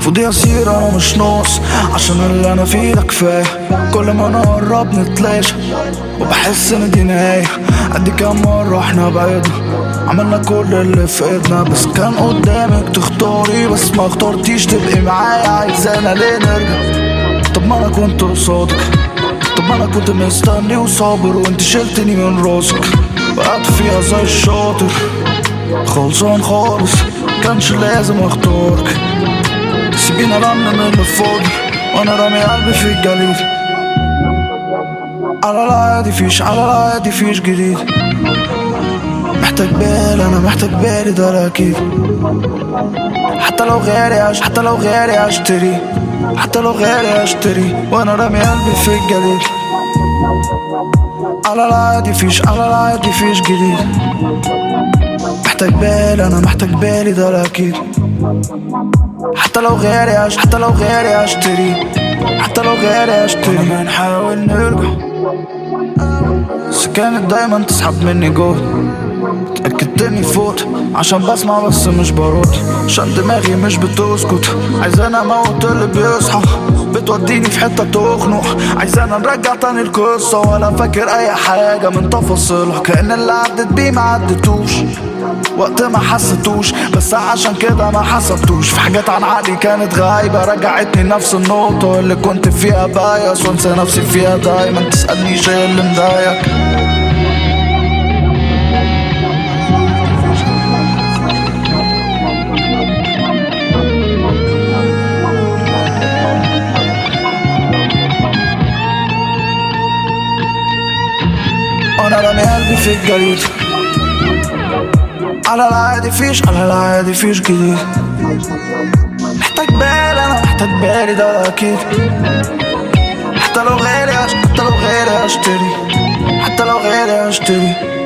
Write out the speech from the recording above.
فضي اصير انا مش ناقص عشان اللي انا فيه ده كفايه كل ما نقرب نتلاشى وبحس ان دي نهايه قد كام مره احنا بعدنا عملنا كل اللي في ايدنا بس كان قدامك تختاري بس ما اخترتيش تبقي معايا عايزانا ليه نرجع طب ما انا كنت قصادك طب ما انا كنت مستني وصابر وانت شلتني من راسك وقعت فيها زي الشاطر خلصان خالص كانش لازم اختارك سيبينا لم من اللي فاضي وانا رامي قلبي في الجليد على العادي فيش على العادي فيش جديد محتاج بالي انا محتاج بالي ده اكيد حتى لو غالي عش حتى لو غالي اشتري حتى لو غالي اشتري وانا رامي قلبي في الجليد على العادي فيش على العادي فيش جديد محتاج بالي انا محتاج بالي ده اكيد حتى لو غالي عش حتى لو غالي اشتري حتى لو غالي اشتري انا بنحاول نرجع بس كانت دايما تسحب مني جهد اتأكدت اني فوت عشان بسمع بس مش برد عشان دماغي مش بتسكت عايزانا اموت اللي بيصحى بتوديني في حتة تخنق عايزانا نرجع تاني القصة ولا فاكر اي حاجة من تفاصيلها كأن اللي عدت بيه ما عدتوش وقت ما حسيتوش بس عشان كده ما حسبتوش في حاجات عن عقلي كانت غايبة رجعتني نفس النقطة اللي كنت فيها بايس وانسى نفسي فيها دايما تسألنيش ايه اللي مضايق وانا رامي قلبي في الجليد على العادي فيش على العادي فيش جديد محتاج بالي انا محتاج بالي ده اكيد حتى لو غالي أش- حتى لو غالي اشتري حتى لو غالي اشتري